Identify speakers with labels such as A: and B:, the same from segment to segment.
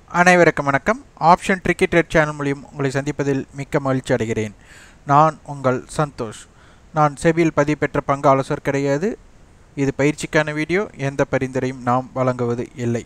A: அனைவருக்கும் வணக்கம் option tricky trade channel மூலியம் உங்களை சந்திப்பதில் மிக்க மகிழ்ச்சி அடைகிறேன் நான் உங்கள் சந்தோஷ் நான் செபியில் பதிவு பெற்ற பங்கு ஆலோசகர் கிடையாது இது பயிற்சிக்கான வீடியோ எந்த பரிந்துரையும் நாம் வழங்குவது இல்லை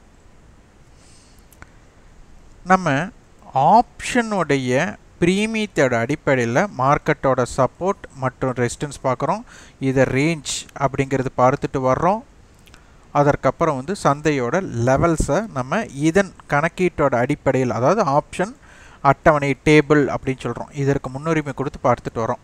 A: நம்ம ஆப்ஷனுடைய ப்ரீமியத்தோட அடிப்படையில் மார்க்கெட்டோட சப்போர்ட் மற்றும் ரெசிஸ்டன்ஸ் பார்க்குறோம் இதை ரேஞ்ச் அப்படிங்கிறது பார்த்துட்டு வர்றோம் அதற்கப்புறம் வந்து சந்தையோட லெவல்ஸை நம்ம இதன் கணக்கீட்டோட அடிப்படையில் அதாவது ஆப்ஷன் அட்டவணை டேபிள் அப்படின்னு சொல்கிறோம் இதற்கு முன்னுரிமை கொடுத்து பார்த்துட்டு வரோம்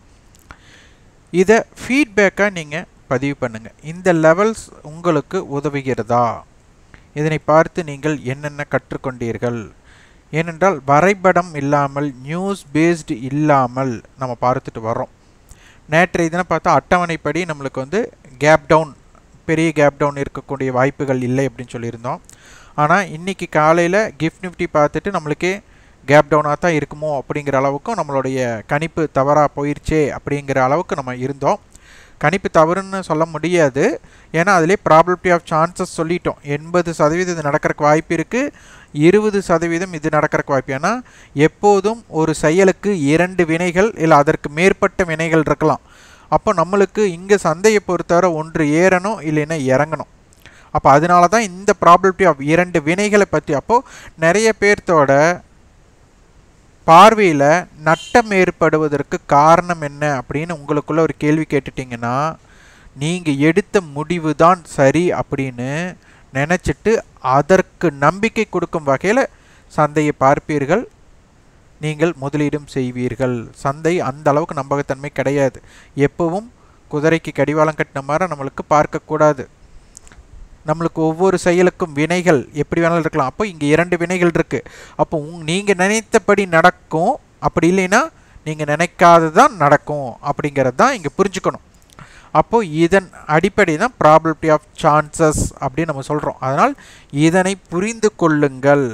A: இதை ஃபீட்பேக்காக நீங்கள் பதிவு பண்ணுங்கள் இந்த லெவல்ஸ் உங்களுக்கு உதவுகிறதா இதனை பார்த்து நீங்கள் என்னென்ன கற்றுக்கொண்டீர்கள் ஏனென்றால் வரைபடம் இல்லாமல் நியூஸ் பேஸ்டு இல்லாமல் நம்ம பார்த்துட்டு வரோம் நேற்றைய தினம் பார்த்தா அட்டவணைப்படி நம்மளுக்கு வந்து கேப் டவுன் பெரிய கேப் டவுன் இருக்கக்கூடிய வாய்ப்புகள் இல்லை அப்படின்னு சொல்லியிருந்தோம் ஆனால் இன்றைக்கி காலையில் கிஃப்ட் நிஃப்டி பார்த்துட்டு நம்மளுக்கே கேப் டவுனாக தான் இருக்குமோ அப்படிங்கிற அளவுக்கும் நம்மளுடைய கணிப்பு தவறாக போயிடுச்சே அப்படிங்கிற அளவுக்கு நம்ம இருந்தோம் கணிப்பு தவறுன்னு சொல்ல முடியாது ஏன்னா அதிலே ப்ராபபிலிட்டி ஆஃப் சான்சஸ் சொல்லிட்டோம் எண்பது சதவீதம் இது நடக்கிறக்கு வாய்ப்பு இருக்குது இருபது சதவீதம் இது நடக்கிறக்கு வாய்ப்பு ஏன்னா எப்போதும் ஒரு செயலுக்கு இரண்டு வினைகள் இல்லை அதற்கு மேற்பட்ட வினைகள் இருக்கலாம் அப்போ நம்மளுக்கு இங்கே சந்தையை பொறுத்தவரை ஒன்று ஏறணும் இல்லைன்னா இறங்கணும் அப்போ அதனால தான் இந்த ப்ராபபிலிட்டி ஆஃப் இரண்டு வினைகளை பற்றி அப்போது நிறைய பேர்த்தோட பார்வையில் நட்டம் ஏற்படுவதற்கு காரணம் என்ன அப்படின்னு உங்களுக்குள்ள ஒரு கேள்வி கேட்டுட்டிங்கன்னா நீங்கள் எடுத்த முடிவு தான் சரி அப்படின்னு நினச்சிட்டு அதற்கு நம்பிக்கை கொடுக்கும் வகையில் சந்தையை பார்ப்பீர்கள் நீங்கள் முதலீடும் செய்வீர்கள் சந்தை அந்த அளவுக்கு நம்பகத்தன்மை கிடையாது எப்பவும் குதிரைக்கு கடிவாளம் கட்டின மாதிரி நம்மளுக்கு பார்க்கக்கூடாது நம்மளுக்கு ஒவ்வொரு செயலுக்கும் வினைகள் எப்படி வேணாலும் இருக்கலாம் அப்போ இங்கே இரண்டு வினைகள் இருக்குது அப்போ உங் நீங்கள் நினைத்தபடி நடக்கும் அப்படி இல்லைன்னா நீங்கள் நினைக்காது தான் நடக்கும் அப்படிங்கிறது தான் இங்கே புரிஞ்சுக்கணும் அப்போது இதன் அடிப்படை தான் ப்ராபபிலிட்டி ஆஃப் சான்சஸ் அப்படின்னு நம்ம சொல்கிறோம் அதனால் இதனை புரிந்து கொள்ளுங்கள்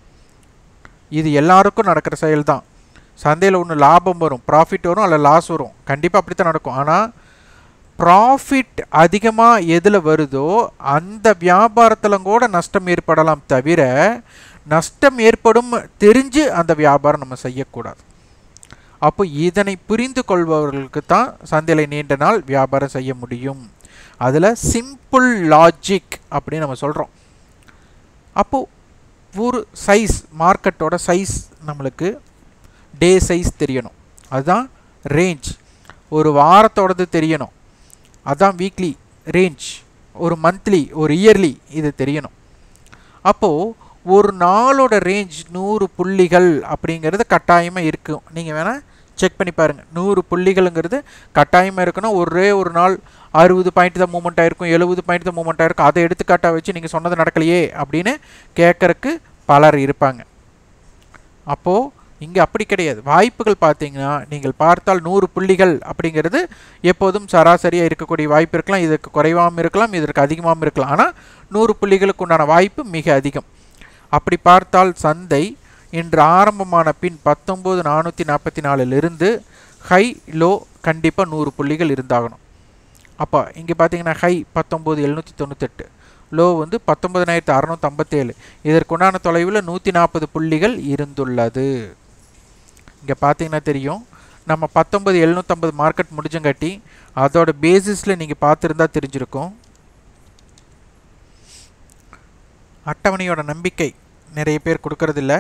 A: இது எல்லாருக்கும் நடக்கிற செயல் தான் சந்தையில் ஒன்று லாபம் வரும் ப்ராஃபிட் வரும் அல்ல லாஸ் வரும் கண்டிப்பாக அப்படி தான் நடக்கும் ஆனால் ப்ராஃபிட் அதிகமாக எதில் வருதோ அந்த வியாபாரத்தில் கூட நஷ்டம் ஏற்படலாம் தவிர நஷ்டம் ஏற்படும் தெரிஞ்சு அந்த வியாபாரம் நம்ம செய்யக்கூடாது அப்போ இதனை புரிந்து கொள்பவர்களுக்கு தான் சந்தையில் நீண்ட நாள் வியாபாரம் செய்ய முடியும் அதில் சிம்பிள் லாஜிக் அப்படின்னு நம்ம சொல்கிறோம் அப்போது ஒரு சைஸ் மார்க்கெட்டோட சைஸ் நம்மளுக்கு டே சைஸ் தெரியணும் அதுதான் ரேஞ்ச் ஒரு வாரத்தோடது தெரியணும் அதான் வீக்லி ரேஞ்ச் ஒரு மந்த்லி ஒரு இயர்லி இது தெரியணும் அப்போது ஒரு நாளோட ரேஞ்ச் நூறு புள்ளிகள் அப்படிங்கிறது கட்டாயமாக இருக்கும் நீங்கள் வேணால் செக் பண்ணி பாருங்கள் நூறு புள்ளிகளுங்கிறது கட்டாயமாக இருக்கணும் ஒரே ஒரு நாள் அறுபது பாயிண்ட் தான் மூமெண்ட் ஆயிருக்கும் எழுபது பாயிண்ட் தான் மூமெண்ட் ஆயிருக்கும் அதை எடுத்துக்காட்டாக வச்சு நீங்கள் சொன்னது நடக்கலையே அப்படின்னு கேட்குறக்கு பலர் இருப்பாங்க அப்போது இங்கே அப்படி கிடையாது வாய்ப்புகள் பார்த்தீங்கன்னா நீங்கள் பார்த்தால் நூறு புள்ளிகள் அப்படிங்கிறது எப்போதும் சராசரியாக இருக்கக்கூடிய வாய்ப்பு இருக்கலாம் இதற்கு குறைவாகவும் இருக்கலாம் இதற்கு அதிகமாகவும் இருக்கலாம் ஆனால் நூறு புள்ளிகளுக்கு உண்டான வாய்ப்பு மிக அதிகம் அப்படி பார்த்தால் சந்தை இன்று ஆரம்பமான பின் பத்தொம்போது நானூற்றி நாற்பத்தி நாலுலேருந்து ஹை லோ கண்டிப்பாக நூறு புள்ளிகள் இருந்தாகணும் அப்போ இங்கே பார்த்தீங்கன்னா ஹை பத்தொம்போது எழுநூற்றி தொண்ணூத்தெட்டு லோ வந்து பத்தொம்பதினாயிரத்து அறநூற்றம்பத்தேழு இதற்குண்டான தொலைவில் நூற்றி நாற்பது புள்ளிகள் இருந்துள்ளது இங்கே பார்த்தீங்கன்னா தெரியும் நம்ம பத்தொம்பது எழுநூற்றம்பது மார்க்கெட் முடிஞ்சங்காட்டி அதோட பேசிஸில் நீங்கள் பார்த்துருந்தா தெரிஞ்சிருக்கும் அட்டவணையோட நம்பிக்கை நிறைய பேர் கொடுக்கறதில்ல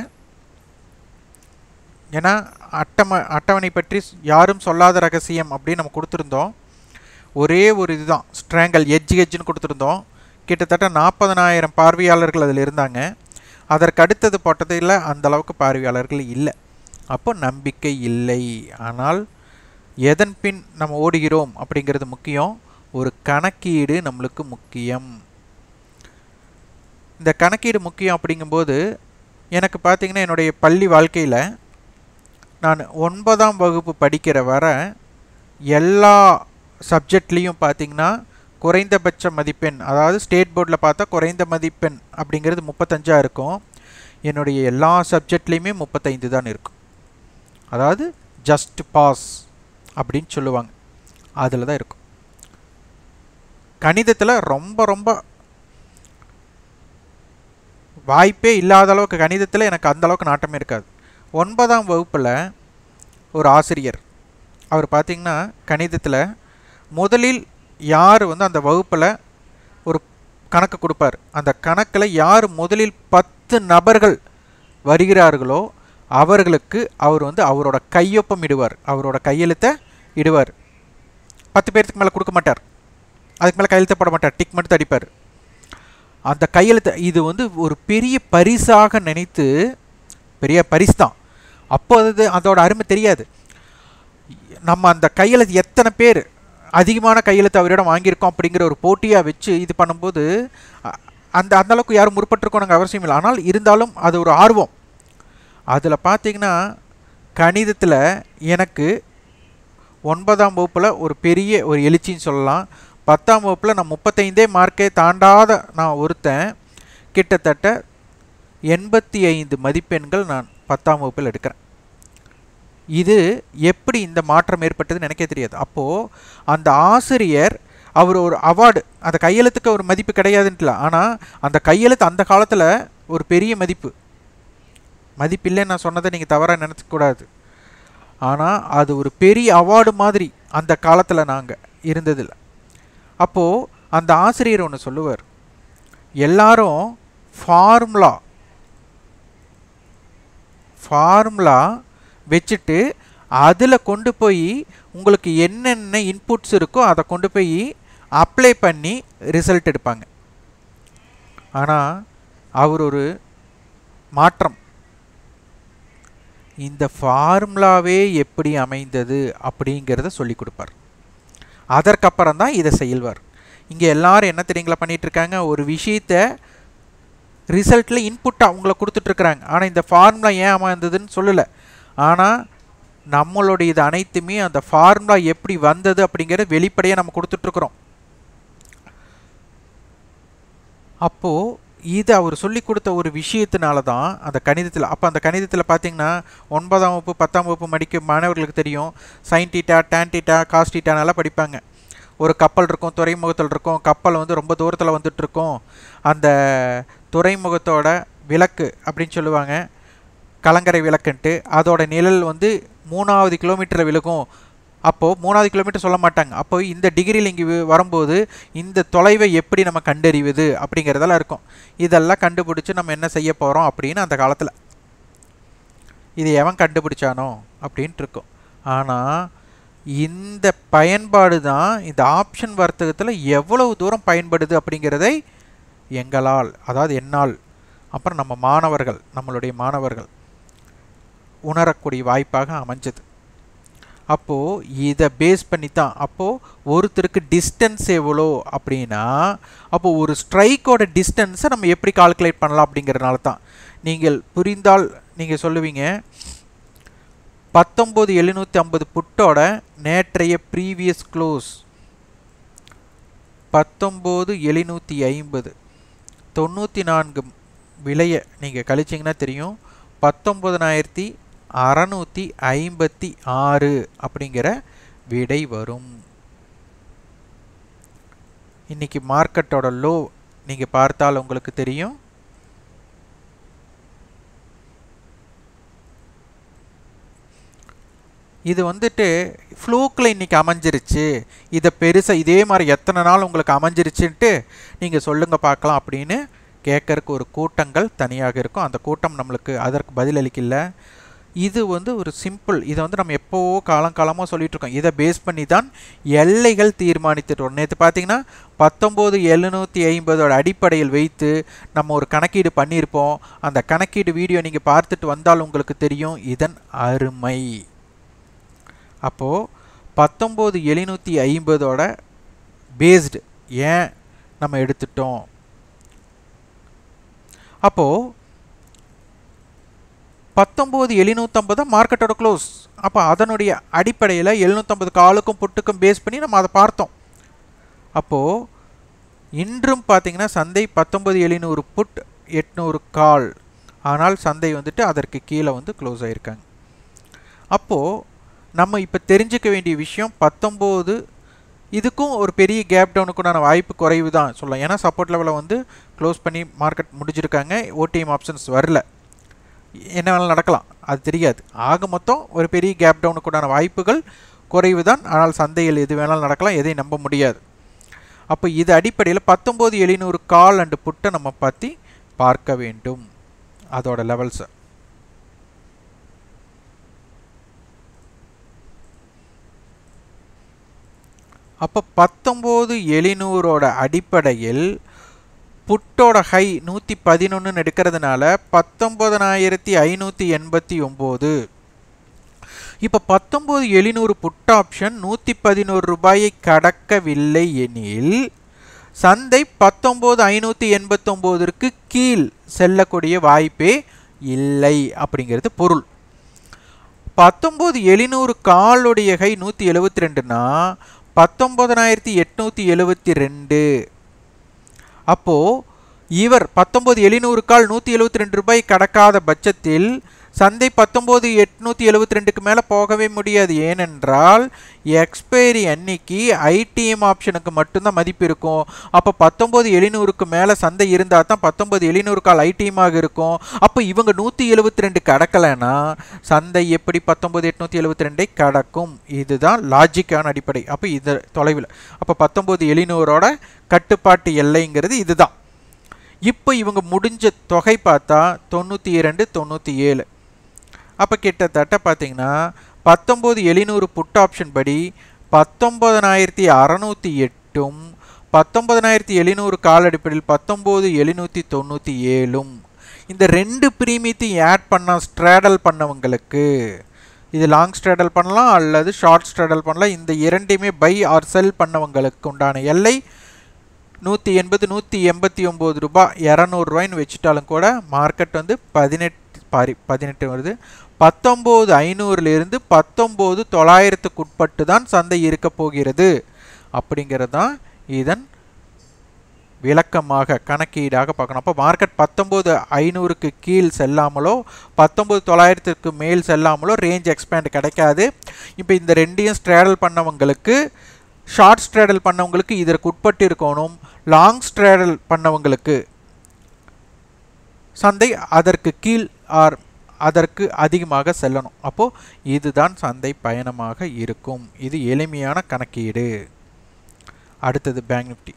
A: ஏன்னா அட்டம அட்டவணை பற்றி யாரும் சொல்லாத ரகசியம் அப்படின்னு நம்ம கொடுத்துருந்தோம் ஒரே ஒரு இதுதான் ஸ்ட்ராங்கல் எஜ் எஜ்ஜுன்னு கொடுத்துருந்தோம் கிட்டத்தட்ட நாற்பதனாயிரம் பார்வையாளர்கள் அதில் இருந்தாங்க அதற்கு அடுத்தது போட்டதில் அந்த அளவுக்கு பார்வையாளர்கள் இல்லை அப்போ நம்பிக்கை இல்லை ஆனால் எதன் பின் நம்ம ஓடுகிறோம் அப்படிங்கிறது முக்கியம் ஒரு கணக்கீடு நம்மளுக்கு முக்கியம் இந்த கணக்கீடு முக்கியம் அப்படிங்கும்போது எனக்கு பார்த்திங்கன்னா என்னுடைய பள்ளி வாழ்க்கையில் நான் ஒன்பதாம் வகுப்பு படிக்கிற வர எல்லா சப்ஜெக்ட்லேயும் பார்த்திங்கன்னா குறைந்தபட்ச மதிப்பெண் அதாவது ஸ்டேட் போர்டில் பார்த்தா குறைந்த மதிப்பெண் அப்படிங்கிறது முப்பத்தஞ்சாக இருக்கும் என்னுடைய எல்லா சப்ஜெக்ட்லேயுமே முப்பத்தைந்து தான் இருக்கும் அதாவது ஜஸ்ட் பாஸ் அப்படின்னு சொல்லுவாங்க அதில் தான் இருக்கும் கணிதத்தில் ரொம்ப ரொம்ப வாய்ப்பே இல்லாத அளவுக்கு கணிதத்தில் எனக்கு அந்த அளவுக்கு நாட்டமே இருக்காது ஒன்பதாம் வகுப்பில் ஒரு ஆசிரியர் அவர் பார்த்திங்கன்னா கணிதத்தில் முதலில் யார் வந்து அந்த வகுப்பில் ஒரு கணக்கு கொடுப்பார் அந்த கணக்கில் யார் முதலில் பத்து நபர்கள் வருகிறார்களோ அவர்களுக்கு அவர் வந்து அவரோட கையொப்பம் இடுவார் அவரோட கையெழுத்தை இடுவார் பத்து பேர்த்துக்கு மேலே கொடுக்க மாட்டார் அதுக்கு மேலே கையெழுத்து போட மாட்டார் டிக் மட்டும் அடிப்பார் அந்த கையெழுத்து இது வந்து ஒரு பெரிய பரிசாக நினைத்து பெரிய பரிசு தான் அப்போ அது அதோட அருமை தெரியாது நம்ம அந்த கையெழுத்து எத்தனை பேர் அதிகமான கையெழுத்து அவரிடம் வாங்கியிருக்கோம் அப்படிங்கிற ஒரு போட்டியாக வச்சு இது பண்ணும்போது அ- அந்த அந்த அளவுக்கு யாரும் முற்பட்டிருக்கோம் நாங்கள் அவசியம் இல்லை ஆனால் இருந்தாலும் அது ஒரு ஆர்வம் அதில் பார்த்தீங்கன்னா கணிதத்தில் எனக்கு ஒன்பதாம் வகுப்பில் ஒரு பெரிய ஒரு எழுச்சின்னு சொல்லலாம் பத்தாம் வகுப்பில் நான் முப்பத்தைந்தே மார்க்கே தாண்டாத நான் ஒருத்தன் கிட்டத்தட்ட எண்பத்தி ஐந்து மதிப்பெண்கள் நான் பத்தாம் வகுப்பில் எடுக்கிறேன் இது எப்படி இந்த மாற்றம் ஏற்பட்டதுன்னு எனக்கே தெரியாது அப்போது அந்த ஆசிரியர் அவர் ஒரு அவார்டு அந்த கையெழுத்துக்கு ஒரு மதிப்பு கிடையாதுன்ட்டுல ஆனால் அந்த கையெழுத்து அந்த காலத்தில் ஒரு பெரிய மதிப்பு மதிப்பில்லைன்னு நான் சொன்னதை நீங்கள் தவறாக நினச்சக்கூடாது ஆனால் அது ஒரு பெரிய அவார்டு மாதிரி அந்த காலத்தில் நாங்கள் இருந்ததில்ல அப்போது அந்த ஆசிரியர் ஒன்று சொல்லுவார் எல்லாரும் ஃபார்முலா ஃபார்முலா வச்சுட்டு அதில் கொண்டு போய் உங்களுக்கு என்னென்ன இன்புட்ஸ் இருக்கோ அதை கொண்டு போய் அப்ளை பண்ணி ரிசல்ட் எடுப்பாங்க ஆனால் அவர் ஒரு மாற்றம் இந்த ஃபார்முலாவே எப்படி அமைந்தது அப்படிங்கிறத சொல்லி கொடுப்பார் அதற்கப்புறம் தான் இதை செய்வார் இங்கே எல்லாரும் என்ன தெரியுங்களா பண்ணிட்டு இருக்காங்க ஒரு விஷயத்த ரிசல்ட்டில் இன்புட்டாக உங்களை கொடுத்துட்ருக்குறாங்க ஆனால் இந்த ஃபார்முலா ஏன் அமைந்ததுன்னு சொல்லலை ஆனால் நம்மளுடைய இது அனைத்துமே அந்த ஃபார்முலா எப்படி வந்தது அப்படிங்கிறத வெளிப்படையாக நம்ம கொடுத்துட்ருக்குறோம் அப்போது இது அவர் சொல்லி கொடுத்த ஒரு விஷயத்தினால தான் அந்த கணிதத்தில் அப்போ அந்த கணிதத்தில் பார்த்தீங்கன்னா ஒன்பதாம் வகுப்பு பத்தாம் வகுப்பு படிக்க மாணவர்களுக்கு தெரியும் sine theta tan theta cos டீட்டானெல்லாம் படிப்பாங்க ஒரு கப்பல் இருக்கும் துறைமுகத்தில் இருக்கும் கப்பல் வந்து ரொம்ப தூரத்தில் வந்துட்டு இருக்கும் அந்த துறைமுகத்தோட விளக்கு அப்படின்னு சொல்லுவாங்க கலங்கரை விளக்குன்ட்டு அதோட நிழல் வந்து மூணாவது கிலோமீட்டரில் விழுகும் அப்போது மூணாவது கிலோமீட்டர் சொல்ல மாட்டாங்க அப்போ இந்த டிகிரியில் இங்கே வரும்போது இந்த தொலைவை எப்படி நம்ம கண்டறிவது அப்படிங்கிறதெல்லாம் இருக்கும் இதெல்லாம் கண்டுபிடிச்சி நம்ம என்ன செய்ய போகிறோம் அப்படின்னு அந்த காலத்தில் இது எவன் கண்டுபிடிச்சானோ அப்படின்ட்டு இருக்கும் ஆனால் இந்த பயன்பாடு தான் இந்த ஆப்ஷன் வர்த்தகத்தில் எவ்வளவு தூரம் பயன்படுது அப்படிங்கிறதை எங்களால் அதாவது என்னால் அப்புறம் நம்ம மாணவர்கள் நம்மளுடைய மாணவர்கள் உணரக்கூடிய வாய்ப்பாக அமைஞ்சது அப்போது இதை பேஸ் பண்ணி தான் அப்போது ஒருத்தருக்கு டிஸ்டன்ஸ் எவ்வளோ அப்படின்னா அப்போது ஒரு ஸ்ட்ரைக்கோட டிஸ்டன்ஸை நம்ம எப்படி கால்குலேட் பண்ணலாம் அப்படிங்கிறனால தான் நீங்கள் புரிந்தால் நீங்கள் சொல்லுவீங்க பத்தொம்போது எழுநூற்றி ஐம்பது புட்டோட நேற்றைய ப்ரீவியஸ் க்ளோஸ் பத்தொம்போது எழுநூற்றி ஐம்பது தொண்ணூற்றி நான்கு விலையை நீங்கள் கழிச்சிங்கன்னா தெரியும் பத்தொம்பதனாயிரத்தி அறநூற்றி ஐம்பத்தி ஆறு அப்படிங்கிற விடை வரும் இன்னைக்கு மார்க்கெட்டோட லோ நீங்கள் பார்த்தால் உங்களுக்கு தெரியும் இது வந்துட்டு ஃப்ளூக்கில் இன்றைக்கி அமைஞ்சிருச்சு இதை பெருசாக இதே மாதிரி எத்தனை நாள் உங்களுக்கு அமைஞ்சிருச்சுன்ட்டு நீங்கள் சொல்லுங்கள் பார்க்கலாம் அப்படின்னு கேட்கறக்கு ஒரு கூட்டங்கள் தனியாக இருக்கும் அந்த கூட்டம் நம்மளுக்கு அதற்கு பதிலளிக்கல இது வந்து ஒரு சிம்பிள் இதை வந்து நம்ம எப்போவோ காலங்காலமாக சொல்லிட்டு இருக்கோம் இதை பேஸ் பண்ணி தான் எல்லைகள் தீர்மானித்துட்டு நேற்று பார்த்தீங்கன்னா பத்தொம்போது எழுநூற்றி ஐம்பதோட அடிப்படையில் வைத்து நம்ம ஒரு கணக்கீடு பண்ணியிருப்போம் அந்த கணக்கீடு வீடியோ நீங்கள் பார்த்துட்டு வந்தால் உங்களுக்கு தெரியும் இதன் அருமை அப்போது பத்தொம்போது எழுநூற்றி ஐம்பதோட பேஸ்டு ஏன் நம்ம எடுத்துட்டோம் அப்போது பத்தொம்போது எழுநூற்றம்பது மார்க்கெட்டோட க்ளோஸ் அப்போ அதனுடைய அடிப்படையில் எழுநூற்றம்பது காலுக்கும் புட்டுக்கும் பேஸ் பண்ணி நம்ம அதை பார்த்தோம் அப்போது இன்றும் பார்த்தீங்கன்னா சந்தை பத்தொம்பது எழுநூறு புட் எட்நூறு கால் ஆனால் சந்தை வந்துட்டு அதற்கு கீழே வந்து க்ளோஸ் ஆகிருக்காங்க அப்போது நம்ம இப்போ தெரிஞ்சுக்க வேண்டிய விஷயம் பத்தொம்போது இதுக்கும் ஒரு பெரிய கேப் டவுனுக்குண்டான வாய்ப்பு குறைவு தான் சொல்லலாம் ஏன்னா சப்போர்ட் லெவலை வந்து க்ளோஸ் பண்ணி மார்க்கெட் முடிச்சிருக்காங்க ஓடிஎம் ஆப்ஷன்ஸ் வரல என்ன வேணாலும் நடக்கலாம் அது தெரியாது ஆக மொத்தம் ஒரு பெரிய கேப் டவுனுக்குண்டான வாய்ப்புகள் குறைவு தான் ஆனால் சந்தையில் எது வேணாலும் நடக்கலாம் எதையும் நம்ப முடியாது அப்போ இது அடிப்படையில் பத்தொம்போது எழுநூறு கால் அண்டு புட்டை நம்ம பற்றி பார்க்க வேண்டும் அதோட லெவல்ஸை அப்போ பத்தொம்போது எழுநூறோட அடிப்படையில் புட்டோட ஹை நூற்றி பதினொன்றுன்னு எடுக்கிறதுனால பத்தொம்பதனாயிரத்தி ஐநூற்றி எண்பத்தி ஒம்பது இப்போ பத்தொம்போது எழுநூறு புட் ஆப்ஷன் நூற்றி பதினோரு ரூபாயை கடக்கவில்லை எனில் சந்தை பத்தொம்போது ஐநூற்றி எண்பத்தொம்போதற்கு கீழ் செல்லக்கூடிய வாய்ப்பே இல்லை அப்படிங்கிறது பொருள் பத்தொம்போது எழுநூறு காலுடைய கை நூற்றி எழுபத்தி ரெண்டுனா பத்தொம்பதனாயிரத்தி எட்நூற்றி எழுபத்தி ரெண்டு அப்போது இவர் பத்தொம்போது எழுநூறு கால் நூற்றி எழுபத்தி ரெண்டு ரூபாய் கடக்காத பட்சத்தில் சந்தை பத்தொம்போது எட்நூற்றி எழுபத்தி ரெண்டுக்கு மேலே போகவே முடியாது ஏனென்றால் எக்ஸ்பைரி அன்னைக்கு ஐடிஎம் ஆப்ஷனுக்கு மட்டும்தான் மதிப்பு இருக்கும் அப்போ பத்தொம்போது எழுநூறுக்கு மேலே சந்தை இருந்தால் தான் பத்தொம்போது எழுநூறு கால் ஐடிஎமாக இருக்கும் அப்போ இவங்க நூற்றி எழுபத்தி ரெண்டு கடக்கலைன்னா சந்தை எப்படி பத்தொம்போது எட்நூற்றி எழுபத்தி ரெண்டை கடக்கும் இதுதான் லாஜிக்கான அடிப்படை அப்போ இது தொலைவில் அப்போ பத்தொம்போது எழுநூறோட கட்டுப்பாட்டு எல்லைங்கிறது இதுதான் இப்போ இவங்க முடிஞ்ச தொகை பார்த்தா தொண்ணூற்றி இரண்டு தொண்ணூற்றி ஏழு அப்போ கிட்டத்தட்ட பார்த்தீங்கன்னா பத்தொம்போது எழுநூறு புட் ஆப்ஷன் படி பத்தொம்பதனாயிரத்தி அறநூற்றி எட்டும் பத்தொம்பதனாயிரத்தி எழுநூறு கால் அடிப்படையில் பத்தொம்போது எழுநூற்றி தொண்ணூற்றி ஏழும் இந்த ரெண்டு ப்ரீமியத்தையும் ஆட் பண்ண ஸ்ட்ராடல் பண்ணவங்களுக்கு இது லாங் ஸ்ட்ராடல் பண்ணலாம் அல்லது ஷார்ட் ஸ்ட்ராடல் பண்ணலாம் இந்த இரண்டையுமே பை ஆர் செல் பண்ணவங்களுக்கு உண்டான எல்லை நூற்றி எண்பது நூற்றி எண்பத்தி ஒம்பது ரூபாய் இரநூறுவாயின்னு வச்சுட்டாலும் கூட மார்க்கெட் வந்து பதினெட்டு பாரி பதினெட்டு வருது பத்தொம்போது ஐநூறுலேருந்து பத்தொம்போது தொள்ளாயிரத்துக்கு உட்பட்டு தான் சந்தை இருக்க போகிறது அப்படிங்கிறது தான் இதன் விளக்கமாக கணக்கீடாக பார்க்கணும் அப்போ மார்க்கெட் பத்தொம்போது ஐநூறுக்கு கீழ் செல்லாமலோ பத்தொம்போது தொள்ளாயிரத்துக்கு மேல் செல்லாமலோ ரேஞ்ச் எக்ஸ்பேண்ட் கிடைக்காது இப்போ இந்த ரெண்டையும் ஸ்ட்ராடல் பண்ணவங்களுக்கு ஷார்ட் ஸ்ட்ராடல் பண்ணவங்களுக்கு இதற்கு உட்பட்டு இருக்கணும் லாங் ஸ்ட்ராடல் பண்ணவங்களுக்கு சந்தை அதற்கு கீழ் ஆர் அதற்கு அதிகமாக செல்லணும் அப்போது இதுதான் சந்தை பயணமாக இருக்கும் இது எளிமையான கணக்கீடு அடுத்தது பேங்க் நிஃப்டி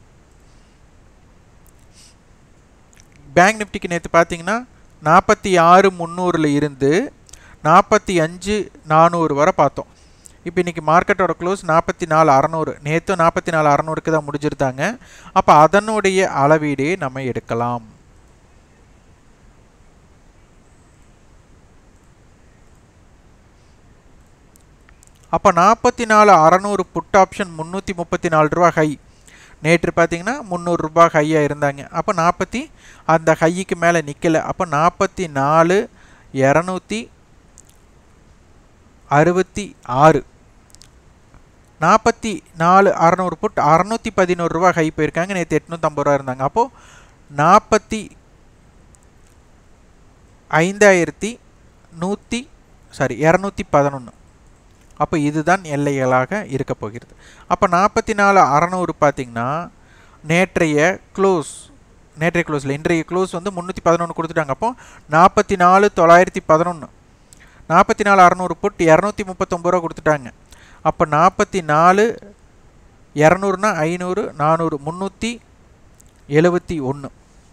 A: பேங்க் நிஃப்டிக்கு நேற்று பார்த்தீங்கன்னா நாற்பத்தி ஆறு முந்நூறில் இருந்து நாற்பத்தி அஞ்சு நானூறு வரை பார்த்தோம் இப்போ இன்றைக்கி மார்க்கெட்டோட க்ளோஸ் நாற்பத்தி நாலு அறநூறு நேற்று நாற்பத்தி நாலு அறநூறுக்கு தான் முடிஞ்சிருந்தாங்க அப்போ அதனுடைய அளவீடே நம்ம எடுக்கலாம் அப்போ நாற்பத்தி நாலு அறநூறு புட் ஆப்ஷன் முந்நூற்றி முப்பத்தி நாலு ரூபா ஹை நேற்று பார்த்தீங்கன்னா முந்நூறுரூபா ஹையாக இருந்தாங்க அப்போ நாற்பத்தி அந்த ஹைக்கு மேலே நிற்கலை அப்போ நாற்பத்தி நாலு இரநூத்தி அறுபத்தி ஆறு நாற்பத்தி நாலு அறநூறு புட் அறநூற்றி பதினோரு ரூபா ஹை போயிருக்காங்க நேற்று எட்நூற்றம்பது ரூபா இருந்தாங்க அப்போது நாற்பத்தி ஐந்தாயிரத்தி நூற்றி சாரி இரநூத்தி பதினொன்று அப்போ இதுதான் எல்லைகளாக இருக்க போகிறது அப்போ நாற்பத்தி நாலு அறநூறு பார்த்திங்கன்னா நேற்றைய க்ளோஸ் நேற்றைய க்ளோஸில் இன்றைய க்ளோஸ் வந்து முந்நூற்றி பதினொன்று கொடுத்துட்டாங்க அப்போ நாற்பத்தி நாலு தொள்ளாயிரத்தி பதினொன்று நாற்பத்தி நாலு அறநூறு புட் இரநூத்தி முப்பத்தொம்பது ரூபா கொடுத்துட்டாங்க அப்போ நாற்பத்தி நாலு இரநூறுனா ஐநூறு நானூறு முந்நூற்றி எழுபத்தி ஒன்று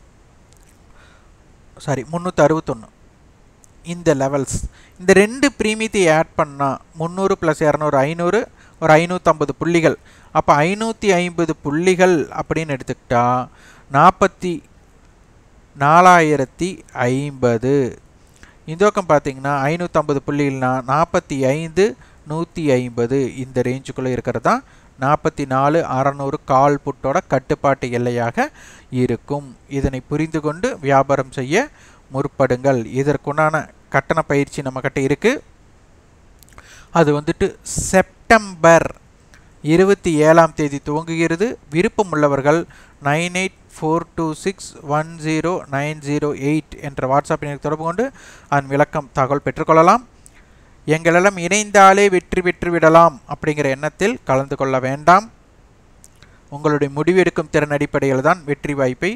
A: சாரி முந்நூற்றி அறுபத்தொன்று இந்த லெவல்ஸ் இந்த ரெண்டு ப்ரீமியத்தை ஆட் பண்ணால் முந்நூறு ப்ளஸ் இரநூறு ஐநூறு ஒரு ஐநூற்றம்பது புள்ளிகள் அப்போ ஐநூற்றி ஐம்பது புள்ளிகள் அப்படின்னு எடுத்துக்கிட்டா நாற்பத்தி நாலாயிரத்தி ஐம்பது இந்த பக்கம் பார்த்தீங்கன்னா ஐநூற்றம்பது புள்ளிகள்னா நாற்பத்தி ஐந்து நூற்றி ஐம்பது இந்த ரேஞ்சுக்குள்ளே இருக்கிறது தான் நாற்பத்தி நாலு அறநூறு கால் புட்டோட கட்டுப்பாட்டு எல்லையாக இருக்கும் இதனை புரிந்து கொண்டு வியாபாரம் செய்ய முற்படுங்கள் இதற்குண்டான கட்டண பயிற்சி நம்மக்கிட்ட இருக்குது அது வந்துட்டு செப்டம்பர் இருபத்தி ஏழாம் தேதி துவங்குகிறது விருப்பம் உள்ளவர்கள் nine eight four two six one zero nine zero eight என்ற வாட்ஸ்அப் எனக்கு தொடர்பு கொண்டு அதன் விளக்கம் தகவல் பெற்றுக்கொள்ளலாம் எங்களெல்லாம் இணைந்தாலே வெற்றி பெற்று விடலாம் அப்படிங்கிற எண்ணத்தில் கலந்து கொள்ள வேண்டாம் உங்களுடைய முடிவெடுக்கும் திறன் அடிப்படையில் தான் வெற்றி வாய்ப்பை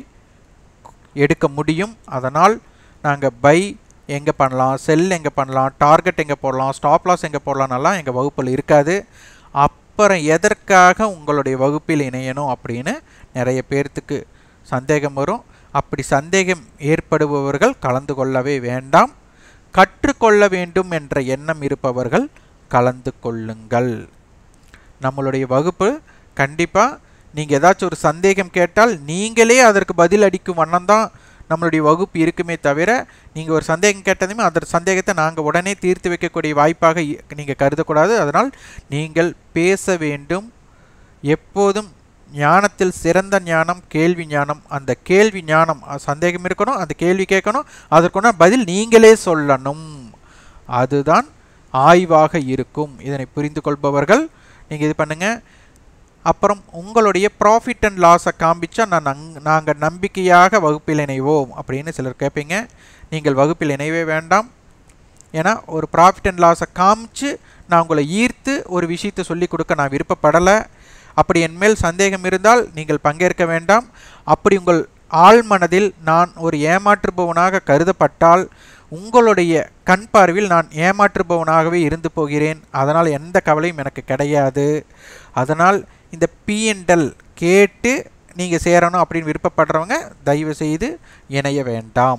A: எடுக்க முடியும் அதனால் நாங்கள் பை எங்கே பண்ணலாம் செல் எங்கே பண்ணலாம் டார்கெட் எங்கே போடலாம் ஸ்டாப் லாஸ் எங்கே போடலாம்னெல்லாம் எங்கள் வகுப்பில் இருக்காது அப்புறம் எதற்காக உங்களுடைய வகுப்பில் இணையணும் அப்படின்னு நிறைய பேர்த்துக்கு சந்தேகம் வரும் அப்படி சந்தேகம் ஏற்படுபவர்கள் கலந்து கொள்ளவே வேண்டாம் கற்றுக்கொள்ள வேண்டும் என்ற எண்ணம் இருப்பவர்கள் கலந்து கொள்ளுங்கள் நம்மளுடைய வகுப்பு கண்டிப்பாக நீங்கள் ஏதாச்சும் ஒரு சந்தேகம் கேட்டால் நீங்களே அதற்கு பதில் அடிக்கும் வண்ணம் தான் நம்மளுடைய வகுப்பு இருக்குமே தவிர நீங்கள் ஒரு சந்தேகம் கேட்டதுமே அந்த சந்தேகத்தை நாங்கள் உடனே தீர்த்து வைக்கக்கூடிய வாய்ப்பாக நீங்கள் கருதக்கூடாது அதனால் நீங்கள் பேச வேண்டும் எப்போதும் ஞானத்தில் சிறந்த ஞானம் கேள்வி ஞானம் அந்த கேள்வி ஞானம் சந்தேகம் இருக்கணும் அந்த கேள்வி கேட்கணும் அதற்குன்னா பதில் நீங்களே சொல்லணும் அதுதான் ஆய்வாக இருக்கும் இதனை புரிந்து கொள்பவர்கள் நீங்கள் இது பண்ணுங்கள் அப்புறம் உங்களுடைய ப்ராஃபிட் அண்ட் லாஸை காண்பிச்சா நான் நங் நாங்கள் நம்பிக்கையாக வகுப்பில் இணைவோம் அப்படின்னு சிலர் கேட்பீங்க நீங்கள் வகுப்பில் இணைவே வேண்டாம் ஏன்னா ஒரு ப்ராஃபிட் அண்ட் லாஸை காமிச்சு நான் உங்களை ஈர்த்து ஒரு விஷயத்தை சொல்லி கொடுக்க நான் விருப்பப்படலை அப்படி என்மேல் சந்தேகம் இருந்தால் நீங்கள் பங்கேற்க வேண்டாம் அப்படி உங்கள் ஆழ்மனதில் நான் ஒரு ஏமாற்றுபவனாக கருதப்பட்டால் உங்களுடைய கண் பார்வையில் நான் ஏமாற்றுபவனாகவே இருந்து போகிறேன் அதனால் எந்த கவலையும் எனக்கு கிடையாது அதனால் இந்த பிஎன்டல் கேட்டு நீங்கள் சேரணும் அப்படின்னு விருப்பப்படுறவங்க தயவு செய்து இணைய வேண்டாம்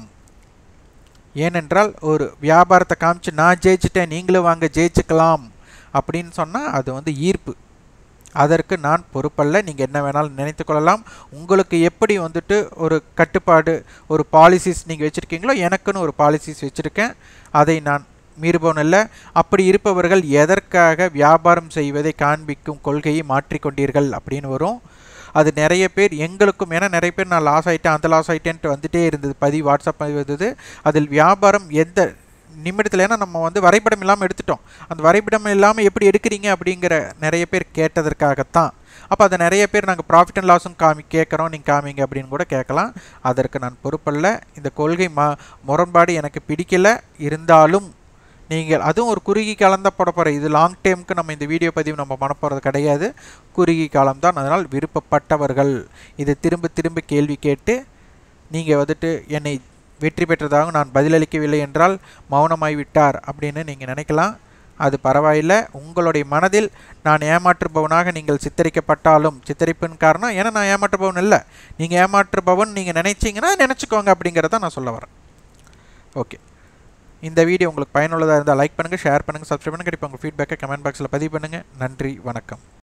A: ஏனென்றால் ஒரு வியாபாரத்தை காமிச்சு நான் ஜெயிச்சிட்டேன் நீங்களும் வாங்க ஜெயிச்சுக்கலாம் அப்படின்னு சொன்னால் அது வந்து ஈர்ப்பு அதற்கு நான் பொறுப்பல்ல நீங்கள் என்ன வேணாலும் நினைத்து கொள்ளலாம் உங்களுக்கு எப்படி வந்துட்டு ஒரு கட்டுப்பாடு ஒரு பாலிசிஸ் நீங்கள் வச்சுருக்கீங்களோ எனக்குன்னு ஒரு பாலிசிஸ் வச்சுருக்கேன் அதை நான் மீறுபவன் இல்லை அப்படி இருப்பவர்கள் எதற்காக வியாபாரம் செய்வதை காண்பிக்கும் கொள்கையை மாற்றிக்கொண்டீர்கள் அப்படின்னு வரும் அது நிறைய பேர் எங்களுக்கும் ஏன்னா நிறைய பேர் நான் லாஸ் ஆகிட்டேன் அந்த லாஸ் ஆகிட்டேன்ட்டு வந்துட்டே இருந்தது பதிவு வாட்ஸ்அப் பதிவு வந்தது அதில் வியாபாரம் எந்த நிமிடத்தில் ஏன்னா நம்ம வந்து வரைபடம் இல்லாமல் எடுத்துட்டோம் அந்த வரைபடம் இல்லாமல் எப்படி எடுக்கிறீங்க அப்படிங்கிற நிறைய பேர் கேட்டதற்காகத்தான் அப்போ அதை நிறைய பேர் நாங்கள் ப்ராஃபிட் அண்ட் லாஸும் காமி கேட்குறோம் நீங்கள் காமிங்க அப்படின்னு கூட கேட்கலாம் அதற்கு நான் பொறுப்பல்ல இந்த கொள்கை ம முரண்பாடு எனக்கு பிடிக்கல இருந்தாலும் நீங்கள் அதுவும் ஒரு குறுகி காலம் தான் போட போகிற இது லாங் டைமுக்கு நம்ம இந்த வீடியோ பதிவு நம்ம பண்ண போகிறது கிடையாது குறுகி காலம் தான் அதனால் விருப்பப்பட்டவர்கள் இதை திரும்ப திரும்ப கேள்வி கேட்டு நீங்கள் வந்துட்டு என்னை வெற்றி பெற்றதாக நான் பதிலளிக்கவில்லை என்றால் மௌனமாய் விட்டார் அப்படின்னு நீங்கள் நினைக்கலாம் அது பரவாயில்லை உங்களுடைய மனதில் நான் ஏமாற்றுபவனாக நீங்கள் சித்தரிக்கப்பட்டாலும் சித்தரிப்பின் காரணம் ஏன்னா நான் ஏமாற்றுபவன் இல்லை நீங்கள் ஏமாற்றுபவன் நீங்கள் நினைச்சீங்கன்னா நினச்சிக்கோங்க அப்படிங்கிறத நான் சொல்ல வரேன் ஓகே இந்த வீடியோ உங்களுக்கு பயனுள்ளதாக இருந்தால் லைக் பண்ணுங்கள் ஷேர் பண்ணுங்கள் சப்ஸ்கிரைப் பண்ணுங்கள் இப்போ உங்கள் ஃபீட்பேக்கை கமெண்ட் பாக்ஸில் பதிவு பண்ணுங்கள் நன்றி வணக்கம்